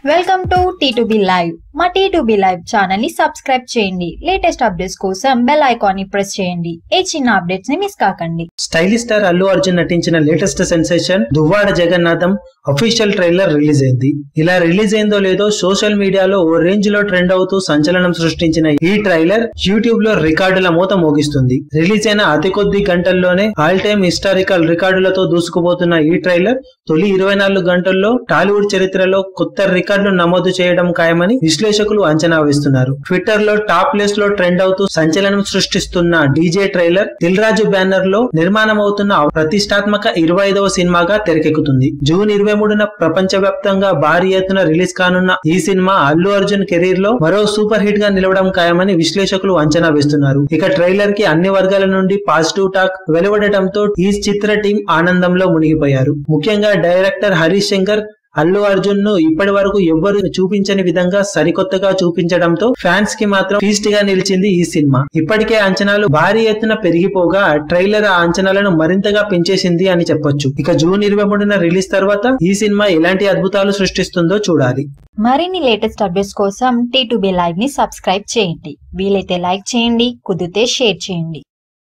welcome to T live మా T live channel ని subscribe చేయండి లేటెస్ట్ అప్డేట్స్ కోసం బెల్ ఐకాన్ ని ప్రెస్ చేయండి ఏ చిన్న అప్డేట్స్ ని మిస్ కాకండి స్టైలిష్ స్టార్ అల్లు అర్జున్ నటించిన latest sensation Duvvada Jagannadham official trailer release అయింది ఇలా రిలీజ్ అయిందో లేదో సోషల్ మీడియాలో ఓ రేంజ్ లో ట్రెండ్ అవుతూ సంచలనం సృష్టించిన ఈ ట్రైలర్ యూట్యూబ్ లో రికార్డుల మూత మోగిస్తుంది రిలీజ్ అయిన అతి కొద్ది గంటల్లోనే ఆల్ టైమ్ హిస్టారికల్ రికార్డులతో దూసుకుపోతున్న ఈ ట్రైలర్ తొలి ఇరవై నాలుగు గంటల్లో టాలీవుడ్ చరిత్రలో కొత్త రికార్డులు నమోదు చేయడం ఖాయమని విశ్లేషకులు అంచనా వేస్తున్నారు ట్విట్టర్ లో టాప్ ప్లేస్ లో ట్రెండ్ అవుతూ సంచలనం సృష్టిస్తున్న DJ trailer Dil Raju banner లో నిర్మాణం అవుతున్న ప్రతిష్టాత్మక ఇరవై ఐదవ సినిమాగా తెరకెక్కుతుంది జూన్ ఇరవై మూడున ప్రపంచ వ్యాప్తంగా భారీ ఎత్తున రిలీజ్ కానున్న ఈ సినిమా అల్లు అర్జున్ కెరీర్ లో మరో సూపర్ హిట్ గా నిలవడం ఖాయమని విశ్లేషకులు అంచనా వేస్తున్నారు ఇక ట్రైలర్ కి అన్ని వర్గాల నుండి పాజిటివ్ టాక్ వెలువడటంతో ఈ చిత్ర టీం ఆనందంలో మునిగిపోయారు ముఖ్యంగా డైరెక్టర్ హరీష్ శంకర్ అల్లు అర్జున్ ను ఇప్పటి వరకు ఎవ్వరు చూపించని విధంగా సరికొత్తగా చూపించడంతో ఫ్యాన్స్ కి మాత్రం ఫీస్ట్ గా నిలిచింది ఈ సినిమా ఇప్పటికే అంచనాలు భారీ ఎత్తున పెరిగిపోగా ట్రైలర్ ఆ అంచనాలను మరింతగా పెంచేసింది అని చెప్పొచ్చు ఇక జూన్ ఇరవై మూడున రిలీజ్ తర్వాత ఈ సినిమా ఎలాంటి అద్భుతాలు సృష్టిస్తుందో చూడాలి మరిన్ని లేటెస్ట్ అప్డేట్స్ కోసం టీ లైవ్ ని సబ్స్క్రైబ్ చేయండి వీలైతే లైక్ చేయండి కుదిరితే షేర్ చేయండి